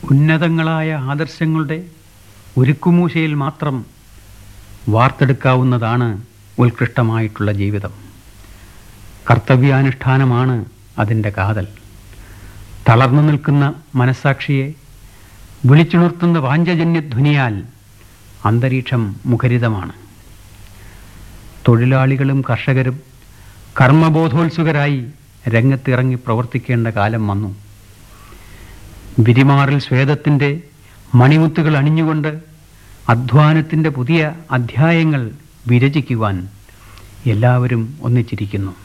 ഉന്നതങ്ങളായ ആദർശങ്ങളുടെ ഉരുക്കുമൂശയിൽ മാത്രം വാർത്തെടുക്കാവുന്നതാണ് ഉത്കൃഷ്ടമായിട്ടുള്ള ജീവിതം കർത്തവ്യാനുഷ്ഠാനമാണ് അതിൻ്റെ കാതൽ തളർന്നു നിൽക്കുന്ന മനസ്സാക്ഷിയെ വിളിച്ചുണർത്തുന്ന വാഞ്ചജന്യധ്വനിയാൽ അന്തരീക്ഷം മുഖരിതമാണ് തൊഴിലാളികളും കർഷകരും കർമ്മബോധോത്സുകരായി രംഗത്തിറങ്ങി പ്രവർത്തിക്കേണ്ട കാലം വന്നു വിരിമാറിൽ സ്വേദത്തിൻ്റെ മണിമുത്തുകൾ അണിഞ്ഞുകൊണ്ട് അധ്വാനത്തിൻ്റെ പുതിയ അധ്യായങ്ങൾ വിരചിക്കുവാൻ എല്ലാവരും ഒന്നിച്ചിരിക്കുന്നു